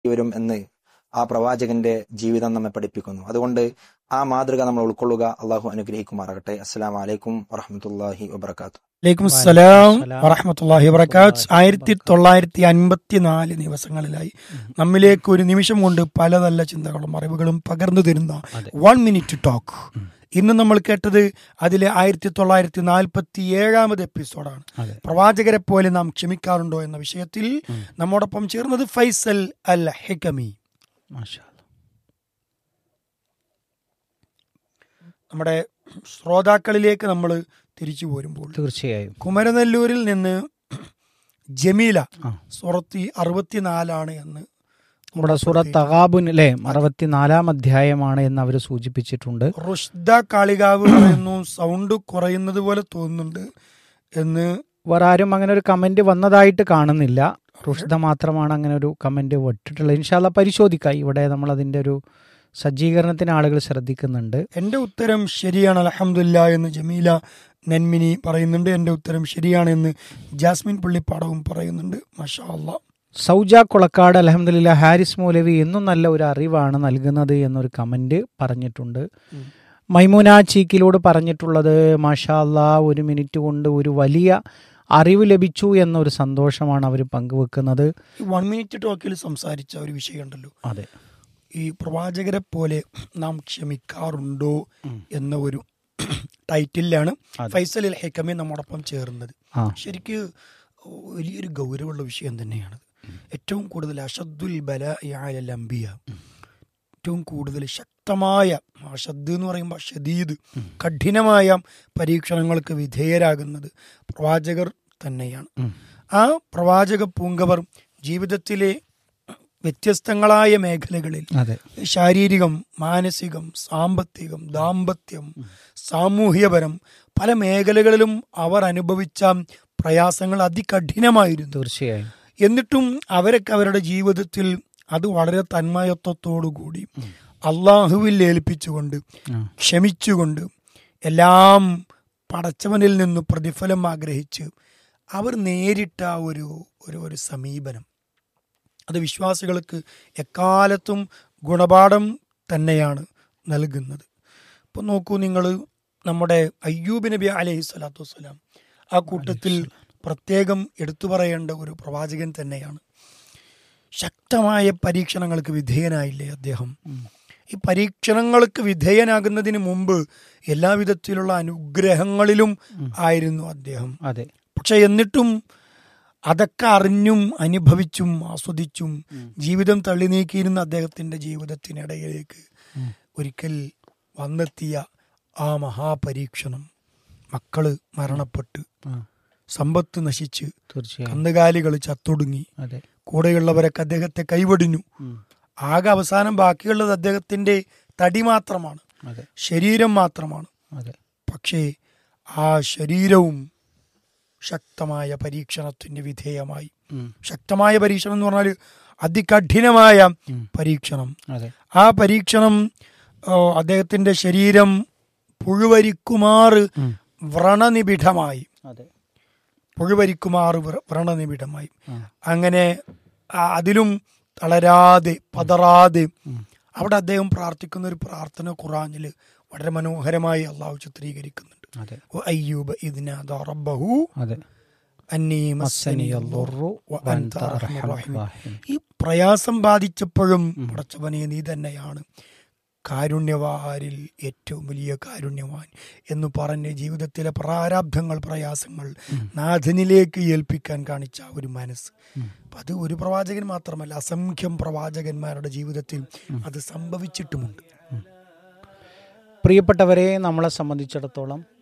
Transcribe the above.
വരും എന്ന് ആ പ്രവാചകന്റെ ജീവിതം നമ്മെ പഠിപ്പിക്കുന്നു അതുകൊണ്ട് ആ മാതൃക നമ്മൾ ഉൾക്കൊള്ളുക അള്ളാഹു അനുഗ്രഹിക്കുമാറാകട്ടെ അസ്സലാം വലൈക്കും വറഹമത്തല്ലാഹി വബർക്കാത്തു വലൈക്കും വലൈക്കും സലാം സലാം വറഹമത്തല്ലാഹി വബർക്കാത്ത് ആയിരത്തി തൊള്ളായിരത്തി അൻപത്തി നാല് ദിവസങ്ങളിലായി നമ്മിലേക്ക് ഒരു നിമിഷം കൊണ്ട് പല നല്ല ചിന്തകളും അറിവുകളും പകർന്നു തരുന്ന അതെ. വൺ മിനിറ്റ് ടോക്ക് ഇന്ന് നമ്മൾ കേട്ടത് അതിലെ ആയിരത്തി തൊള്ളായിരത്തി നാൽപ്പത്തി ഏഴാമത് എപ്പിസോഡാണ് അതെ പ്രവാചകരെ പോലെ നാം ക്ഷമിക്കാറുണ്ടോ എന്ന വിഷയത്തിൽ ഉം. നമ്മോടൊപ്പം ചേർന്നത് ഫൈസൽ അൽ ഹെക്കമി മാഷാ അല്ലാ. നമ്മുടെ ശ്രോതാക്കളിലേക്ക് നമ്മൾ തിരിച്ചു പോരുമ്പോൾ തീർച്ചയായും കുമരനെല്ലൂരിൽ നിന്ന് ജമീല ആ. സുറത്തി അറുപത്തിനാലാണ് എന്ന് നമ്മുടെ സൂറത്ത് തകാബുൻ അല്ലേ അറുപത്തിനാലാം അധ്യായമാണ് എന്ന് അവർ സൂചിപ്പിച്ചിട്ടുണ്ട് റുഷ്ദ കാളികാവ് പറയുന്നു സൗണ്ട് കുറയുന്നത് പോലെ തോന്നുന്നുണ്ട് എന്ന് വേറെ ആരും അങ്ങനെ ഒരു കമന്റ് വന്നതായിട്ട് കാണുന്നില്ല റുഷ്ദ മാത്രമാണ് അങ്ങനെ ഒരു കമന്റ് വിട്ടിട്ടുള്ളത് ഇൻഷാല്ല പരിശോധിക്കാം ഇവിടെ നമ്മൾ അതിന്റെ ഒരു സജ്ജീകരണത്തിന് ആളുകൾ ശ്രദ്ധിക്കുന്നുണ്ട് എന്റെ ഉത്തരം ശരിയാണ് അലഹമില്ല എന്ന് ജമീല നന്മിനി പറയുന്നുണ്ട് എന്റെ ഉത്തരം ശരിയാണ് എന്ന് ജാസ്മിൻ പള്ളിപ്പാടവും പറയുന്നുണ്ട് മഷാ അല്ലാ സൗജ കുളക്കാട് അലഹമ്മദില്ല ഹാരിസ് മൗലവി എന്നും നല്ല ഒരു അറിവാണ് നൽകുന്നത് എന്നൊരു കമന്റ് പറഞ്ഞിട്ടുണ്ട് ഉം. മൈമുന ചീക്കിലോട് പറഞ്ഞിട്ടുള്ളത് മാഷാ അല്ലാ ഒരു മിനിറ്റ് കൊണ്ട് ഒരു വലിയ അറിവ് ലഭിച്ചു എന്നൊരു സന്തോഷമാണ് അവർ പങ്കുവെക്കുന്നത് ഈ വൺ മിനിറ്റ് ടോക്കിൽ സംസാരിച്ച ഒരു വിഷയമുണ്ടല്ലോ അതെ ഈ പ്രവാചകരെ പോലെ നാം ക്ഷമിക്കാറുണ്ടോ ഉം. എന്ന ഒരു ടൈറ്റിലാണ് അതെ. ഫൈസൽ അൽ ഹെക്കമി നമ്മോടൊപ്പം ചേർന്നത് ആ ശരിക്ക് വലിയൊരു ഗൗരവമുള്ള വിഷയം തന്നെയാണ് ഏറ്റവും കൂടുതൽ അഷദ്ദുൽ ബല അംബിയ ഏറ്റവും കൂടുതൽ ശക്തമായ അഷദ് എന്ന് പറയുമ്പോൾ ഷദീദ് കഠിനമായ പരീക്ഷണങ്ങൾക്ക് വിധേയരാകുന്നത് പ്രവാചകർ തന്നെയാണ് ഉം. ആ പ്രവാചക പൂങ്കവർ ജീവിതത്തിലെ വ്യത്യസ്തങ്ങളായ മേഖലകളിൽ അതെ ശാരീരികം മാനസികം സാമ്പത്തികം ദാമ്പത്യം സാമൂഹ്യപരം പല മേഖലകളിലും അവർ അനുഭവിച്ച പ്രയാസങ്ങൾ അതികഠിനമായിരുന്നു തീർച്ചയായും എന്നിട്ടും അവരൊക്കെ അവരുടെ ജീവിതത്തിൽ അത് വളരെ തന്മയത്വത്തോടുകൂടി അള്ളാഹുവിൽ ഏൽപ്പിച്ചുകൊണ്ട് ആ. ക്ഷമിച്ചുകൊണ്ട് എല്ലാം പടച്ചവനിൽ നിന്ന് പ്രതിഫലം ആഗ്രഹിച്ച് അവർ നേരിട്ട ആ ഒരു ഒരു ഒരു സമീപനം അത് വിശ്വാസികൾക്ക് എക്കാലത്തും ഗുണപാഠം തന്നെയാണ് നൽകുന്നത് ഇപ്പം നോക്കൂ നിങ്ങൾ നമ്മുടെ അയ്യൂബ് നബി അലൈഹി സ്വലാത്തു വസ്സലാം ആ കൂട്ടത്തിൽ പ്രത്യേകം എടുത്തു പറയേണ്ട ഒരു പ്രവാചകൻ തന്നെയാണ് ശക്തമായ പരീക്ഷണങ്ങൾക്ക് വിധേയനായില്ലേ അദ്ദേഹം ഈ പരീക്ഷണങ്ങൾക്ക് വിധേയനാകുന്നതിന് മുമ്പ് എല്ലാവിധത്തിലുള്ള അനുഗ്രഹങ്ങളിലും ആയിരുന്നു അദ്ദേഹം അതെ പക്ഷെ എന്നിട്ടും അതൊക്കെ അറിഞ്ഞും അനുഭവിച്ചും ആസ്വദിച്ചും ജീവിതം തള്ളി നീക്കിയിരുന്ന അദ്ദേഹത്തിന്റെ ജീവിതത്തിനിടയിലേക്ക് ഒരിക്കൽ വന്നെത്തിയ ആ മഹാപരീക്ഷണം മക്കള് മരണപ്പെട്ട് ആ, സമ്പത്ത് നശിച്ച് തീർച്ചയായും കന്നുകാലികൾ ചത്തൊടുങ്ങി അതെ കൂടെയുള്ളവരൊക്കെ അദ്ദേഹത്തെ കൈവടിഞ്ഞു ഉം. ആകെ അവസാനം ബാക്കിയുള്ളത് അദ്ദേഹത്തിന്റെ തടി മാത്രമാണ് അതെ ശരീരം മാത്രമാണ് അതെ പക്ഷേ ആ ശരീരവും ശക്തമായ പരീക്ഷണത്തിന് വിധേയമായി ഉം. ശക്തമായ പരീക്ഷണം എന്ന് പറഞ്ഞാൽ അതികഠിനമായ ഉം. പരീക്ഷണം അതെ ആ പരീക്ഷണം ഓ, അദ്ദേഹത്തിന്റെ ശരീരം പുഴുവരിക്കുമാറ് ഉം. വ്രണനിബിഡമായി അതെ പുഴുവരിക്കുമാറ് വ്ര- വ്രണനിബിഡമായി ആ. അങ്ങനെ ആ അതിലും തളരാതെ പതറാതെ ഉം. അവിടെ അദ്ദേഹം പ്രാർത്ഥിക്കുന്ന ഒരു പ്രാർത്ഥന ഖുറാനിൽ വളരെ മനോഹരമായി അള്ളാഹു ചിത്രീകരിക്കുന്നുണ്ട് അതെ "വ അയ്യൂബ ഇദ് നാദാ റബ്ബഹു അതെ അന്നീ മസ്സനി മസ്സനിയ അദ്ദുർറു വ വഅൻത അൻത അർഹമുർ അർഹമുർ റഹീം." റഹീം. ഈ പ്രയാസം ബാധിച്ചപ്പോഴും പടച്ചവനെ നീ തന്നെയാണ് കാരുണ്യവാരിൽ ഏറ്റവും വലിയ കാരുണ്യവാൻ എന്ന് പറഞ്ഞ് ജീവിതത്തിലെ പ്രാരാബ്ധങ്ങൾ പ്രയാസങ്ങൾ നാഥനിലേക്ക് ഏൽപ്പിക്കാൻ കാണിച്ച ആ ഒരു മനസ്സ് അപ്പൊ അത് ഒരു പ്രവാചകൻ മാത്രമല്ല അസംഖ്യം പ്രവാചകന്മാരുടെ ജീവിതത്തിൽ അത് സംഭവിച്ചിട്ടുമുണ്ട് പ്രിയപ്പെട്ടവരെ നമ്മളെ സംബന്ധിച്ചിടത്തോളം